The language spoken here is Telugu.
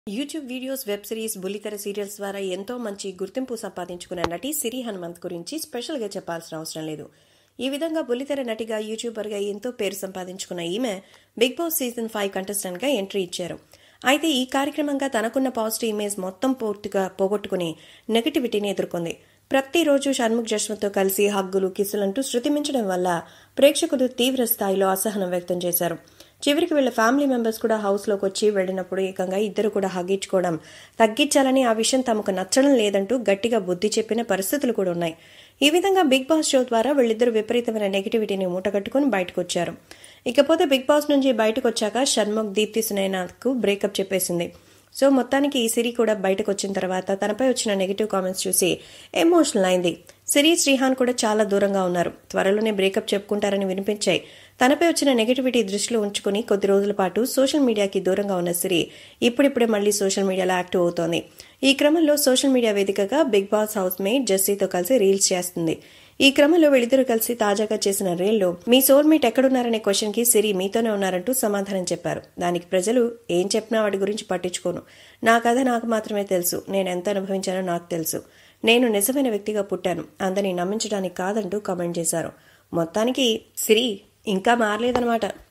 యూట్యూబ్ వీడియోస్ వెబ్ సిరీస్ బుల్లితెర సీరియల్స్ ద్వారా ఎంతో మంచి గుర్తింపు సంపాదించుకున్న నటి సిరి హనుమంత్ గురించి స్పెషల్గా చెప్పాల్సిన అవసరం లేదు ఈ విధంగా బుల్లితెర నటిగా యూట్యూబర్గా ఎంతో పేరు సంపాదించుకున్న ఈమె బిగ్ బాస్ సీజన్ ఫైవ్ కంటెస్టెంట్గా ఎంట్రీ ఇచ్చారు అయితే ఈ కార్యక్రమంగా తనకున్న పాజిటివ్ ఇమేజ్ మొత్తం పూర్తిగా పోగొట్టుకుని నెగటివిటీని ఎదుర్కొంది ప్రతిరోజు షణ్ముఖ్ జశ్వంత్తో కలిసి హగ్గులు కిసులంటూ శృతిమించడం వల్ల ప్రేక్షకులు తీవ్ర స్థాయిలో అసహనం వ్యక్తం చేశారు చివరికి వీళ్ళ ఫ్యామిలీ మెంబర్స్ కూడా హౌస్లోకి వచ్చి వెళ్ళినప్పుడు ఏకంగా ఇద్దరు కూడా హగ్గించుకోవడం తగ్గించాలని ఆ విషయం తమకు నచ్చడం లేదంటూ గట్టిగా బుద్ధి చెప్పిన పరిస్థితులు కూడా ఉన్నాయి ఈ విధంగా బిగ్ బాస్ షో ద్వారా వీళ్ళిద్దరు విపరీతమైన నెగిటివిటీని మూటగట్టుకుని బయటకు వచ్చారు ఇకపోతే బిగ్ బాస్ నుంచి బయటకు వచ్చాక షణ్ముఖ్ దీప్తి సునైనాకు బ్రేకప్ చెప్పేసింది సో మొత్తానికి ఈ సిరి కూడా బయటకు వచ్చిన తర్వాత తనపై వచ్చిన నెగిటివ్ కామెంట్స్ చూసి ఎమోషనల్ అయింది సిరి శ్రీహాన్ కూడా చాలా దూరంగా ఉన్నారు త్వరలోనే బ్రేకప్ చెప్పుకుంటారని వినిపించాయి తనపై వచ్చిన నెగిటివిటీ దృష్టిలో ఉంచుకుని కొద్ది రోజుల పాటు సోషల్ మీడియాకి దూరంగా ఉన్న సిరి ఇప్పుడిప్పుడే మళ్లీ సోషల్ మీడియాలో యాక్టివ్ అవుతోంది ఈ క్రమంలో సోషల్ మీడియా వేదికగా బిగ్ బాస్ హౌస్ మేట్ జెస్సీతో కలిసి రీల్స్ చేస్తుంది ఈ క్రమంలో వీళ్ళిద్దరూ కలిసి తాజాగా చేసిన రీల్లో మీ సోల్మేట్ ఎక్కడున్నారనే క్వశ్చన్ కి సిరి మీతోనే ఉన్నారంటూ సమాధానం చెప్పారు దానికి ప్రజలు ఏం చెప్పినా వాటి గురించి పట్టించుకోను నా కథ నాకు మాత్రమే తెలుసు నేను ఎంత అనుభవించానో నాకు తెలుసు నేను నిజమైన వ్యక్తిగా పుట్టాను అందరినీ నమ్మించడానికి కాదంటూ కామెంట్ చేశారు మొత్తానికి సిరి ఇంకా మారలేదన్నమాట